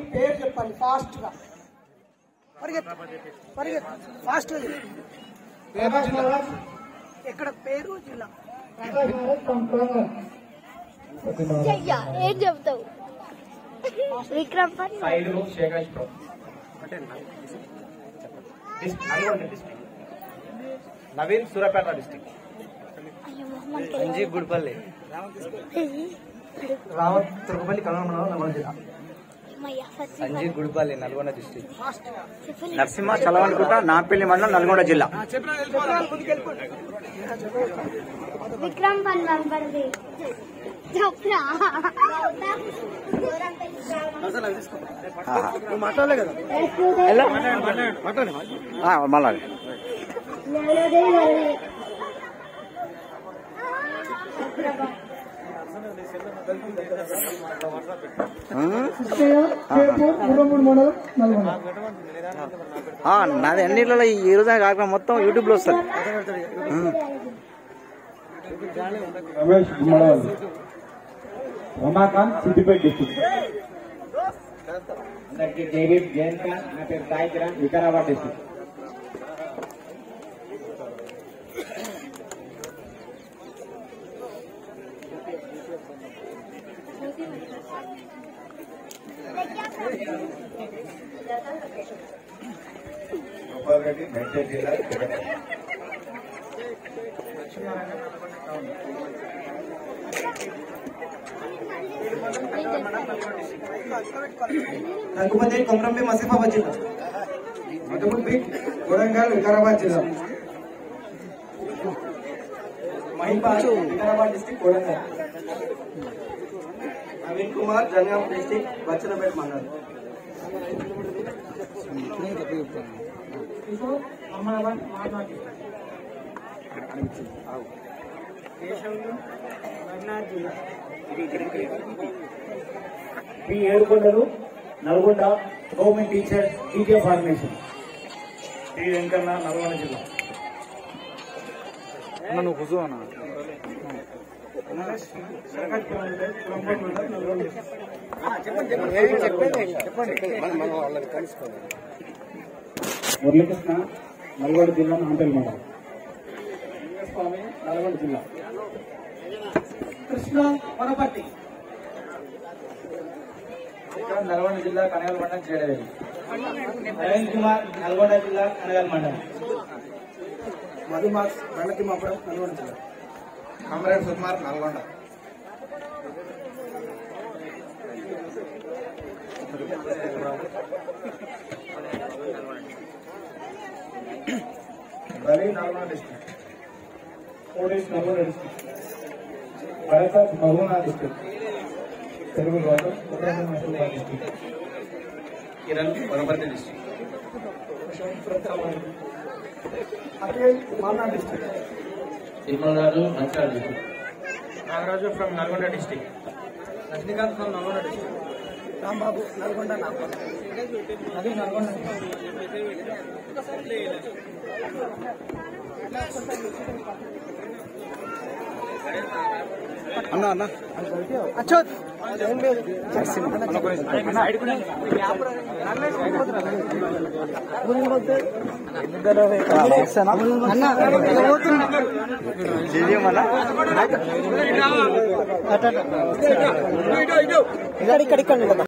పేరు చెప్పండి ఫాస్ట్ గా పరిగెత్తు పరిగెత్తు ఫాస్ట్ గా చెప్పు. ఎక్కడ పేరు జిల్లా చెయ్యా ఏం చెప్తావు విక్రమ్ పని side Shekhareshwaram Nalgonda district Naveen Suryapet district Sanji Gudipalli Rawat Tirupati Kalyana Nalgonda జిల్లా సంజీ గుడిపల్లి నల్గొండ డిస్టిక్ నరసింహ చలవనుకుంట నాపల్లి మండలం నల్గొండ జిల్లా విక్రమ్ పని నంబర్ది చెప్పరా మళ్ళా నాది అన్నిట్లో ఈ రోజు కాకుండా మొత్తం యూట్యూబ్ లో వస్తుంది రమేష్ గుమ్మడవల్ రమాకాంత్ సిద్దిపేట డిస్ట్రిక్ట్ అందరికి జైవీప్ జైన్ ఖాన్ నా పేరు సాయి కిరణ్ వికారాబాద్ డిస్ట్రిక్ట్ గోపాల్రెడ్డి మెడ్చల్ జిల్లా రఘుపతి కొమరంబి మసిఫాబాద్ జిల్లా మధుబుల్ వరంగల్ వికారాబాద్ జిల్లా మహిపాల్ వికారాబాద్ డిస్టిక్ వరంగల్ నవీన్ కుమార్ జనగాం డిస్టిక్ బచ్చనపేట మండలం P Yedukondalu Nalgonda government teacher teacher formation T Venkanna Nalgonda జిల్లా నువ్వు కూర్చో అన్న మురళీకృష్ణ నల్గొండ జిల్లా నాంపల్లి మండలం స్వామి నల్గొండ జిల్లా కృష్ణ వనపర్తి నల్గొండ జిల్లా కనగల్ మండలం చేడవేలి నవీన్ కుమార్ నల్గొండ జిల్లా కనగల్ మండలం మధుమాస్ రణతిమాపురం నల్గొండ జిల్లా comrade Sukumar Nalgonda Ravi Nalgonda district Kodesh Nalgonda district Bharat మహబూనా district Telugu Gautam Uttarakhand Mahabubabad district Kiran Wanaparthy district Akhil మానా district Tirumalaraju Nanchala district Nagaraju from Nalgonda district Rajinikanth from Nalgonda district Rambabu Nalgonda నాపల్ అది నల్గొండ అన్న అన్న అచ్చోత్ ఇక్కడ ఇక్కడ ఇక్కడ